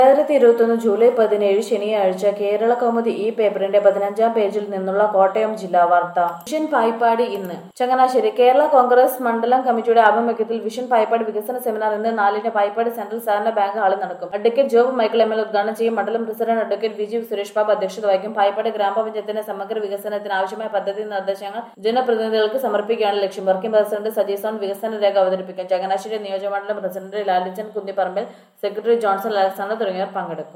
രണ്ടായിരത്തി ഇരുപത്തൊന്ന് ജൂലൈ പതിനേഴ് ശനിയാഴ്ച കേരള കൗമുദി ഈ പേപ്പറിന്റെ പതിനഞ്ചാം പേജിൽ നിന്നുള്ള കോട്ടയം ജില്ലാ വാർത്ത വിഷൻ പായിപ്പാടി ഇന്ന് ചങ്ങനാശ്ശേരി കേരള കോൺഗ്രസ് മണ്ഡലം കമ്മിറ്റിയുടെ ആഭിമുഖ്യത്തിൽ വിഷൻ പായിപ്പാടി വികസന സെമിനാർ ഇന്ന് നാലിന് പായിപ്പാടി സെൻട്രൽ സഹകരണ ബാങ്ക് ഹാളിൽ നടക്കും advocate Job Michael M L ഉദ്ഘാടനം ചെയ്യും മണ്ഡലം president advocate V G Suresh Babu അധ്യക്ഷത വഹിക്കും പായിപ്പാടി ഗ്രാമപഞ്ചായത്തിന്റെ സമഗ്ര വികസനത്തിന് ആവശ്യമായ പദ്ധതി നിർദ്ദേശങ്ങൾ ജനപ്രതിനിധികൾക്ക് സമർപ്പിക്കുകയാണ് ലക്ഷ്യം വർക്കിംഗ് പ്രസിഡന്റ് സജീസോൺ വികസന രേഖ അവതരിപ്പിക്കും ചങ്ങനാശ്ശേരി നിയോജകമണ്ഡലം president Lalichan Kunnipparambil secretary Johnson Alexander തുടങ്ങിയവർ പങ്കെടുക്കും